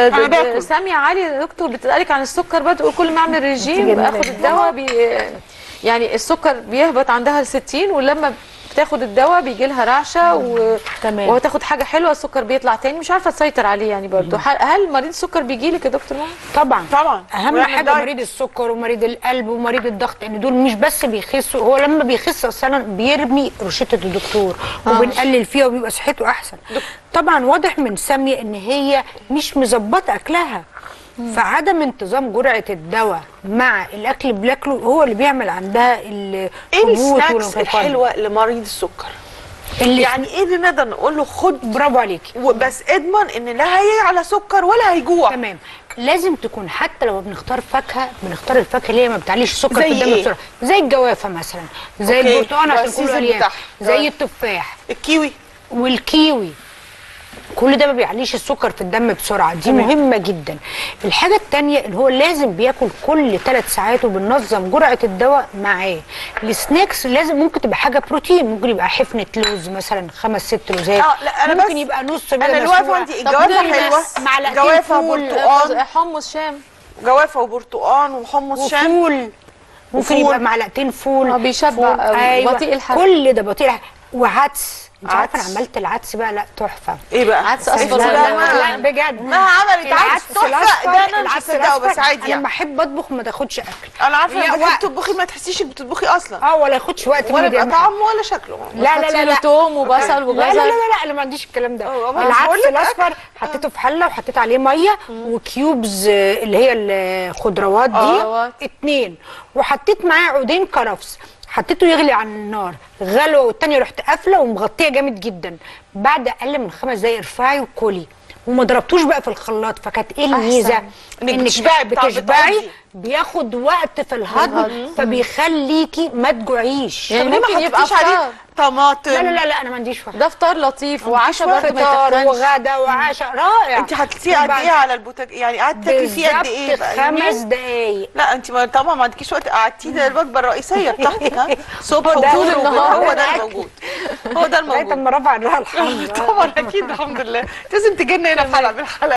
أنا د- باكل. ساميه علي يا دكتور بتسالك عن السكر بقى تقول كل ما اعمل ريجيم جميلة اخد جدا. الدواء بي يعني السكر بيهبط عندها ل 60 ولما بتاخد الدواء بيجي لها رعشه و... تمام. وتاخد حاجه حلوه السكر بيطلع تاني مش عارفه تسيطر عليه يعني برضه هل هل مريض السكر بيجي لك يا دكتور ماما؟ طبعا طبعا اهم ويعمل حاجه دايت. مريض السكر ومريض القلب ومريض الضغط ان دول مش بس بيخسوا هو لما بيخس اصلا بيرمي روشته الدكتور وبنقلل فيها وبيبقى صحته احسن طبعا واضح من ساميه ان هي مش مظبطه اكلها فعدم انتظام جرعه الدواء مع الاكل اللي بياكله هو اللي بيعمل عندها ايه الهبوط السناكس والانخفاض الحلوه لمريض السكر اللي يعني ايه اللي نقدر نقول له خد برافو عليكي وبس اضمن ان لا هيعلى سكر ولا هيجوع تمام لازم تكون حتى لو بنختار فاكهه بنختار الفاكهه اللي هي ما بتعليش السكر زي في الدم إيه؟ بسرعه زي الجوافه مثلا زي أوكي. البرتقال ده عشان السيزون كله الياف بتاعها. زي آه. التفاح الكيوي والكيوي كل ده ما بيعليش السكر في الدم بسرعه دي تمام. مهمه جدا الحاجه الثانيه اللي هو لازم بياكل كل ثلاث ساعات وبننظم جرعه الدواء معاه السناكس لازم ممكن تبقى حاجه بروتين ممكن يبقى حفنه لوز مثلا خمس ست لوزات اه لا انا ممكن بس يبقى نص بيضه انا الوقفه مسلوقة. عندي طب الجوافه نلمس حلوه معلقتين جوافه فول. برتقال حمص شام جوافه وبرتقال وحمص شام وفول ممكن وفول. يبقى معلقتين فول اه بيشبع فول. قوي، بطيء الحرق. كل ده بطيء الحرق وعدس انت عارفه عدس. انا عملت العدس بقى لا تحفه ايه بقى عدس أصفر لا، ولا لا، لا؟ لا. لا بجد ما عملت عدس تحفه الأصفر- ده انا مش العدس هصدقه بس الأصفر عادي انا يعني بحب اطبخ ما تاخدش اكل انا عارفه هي انك وقت. بتحبي تطبخي ما تحسيش انك بتطبخي اصلا اه ولا ياخدش وقت ولا مني يبقى دي طعمه ولا شكله لا لا لا حطي له لا توم وبصل لا لا وجزر لا لا لا انا ما عنديش الكلام ده اه، ما أنا العدس بقول لك الاصفر حطيته في حله وحطيت عليه ميه وكيوبز آه، اللي هي الخضروات دي خضروات. اتنين وحطيت معاه عودين كرفس حطيته يغلي على النار غلوه والتانيه رحت قافله ومغطيه جامد جدا بعد اقل من خمس دقايق ارفعي وكلي وما ضربتوش بقى في الخلاط فكانت ايه الميزه أحسن. إنك بتشبعي بتاع- بتشبعي بتقضي. بياخد وقت في الهضم فبيخليكي ما تجوعيش يعني طب ليه ما ممكن يبقى حطيتيش عليه فطار طماطم لا لا لا لا انا ما عنديش وقت ده فطار لطيف وعشاء برضه ما فطار يتخنش وغدا وعشاء رائع انت حطيتيه قد ايه على البوتاج يعني قعدت تاكلي فيه قد ايه بالظبط بقى خمس يومين؟ دقايق لا انت ما طبعا ما عندكيش وقت قعدتيه ده الوجبه الرئيسيه بتاعتك ها صبح هو ده وطول النهار. النهار هو ده ده الأكل. الموجود هو ده لغايه الموجود اما رفع الراحه الحمد لله طبعا اكيد الحمد لله لازم تجي لنا هنا في حلقه من الحلقات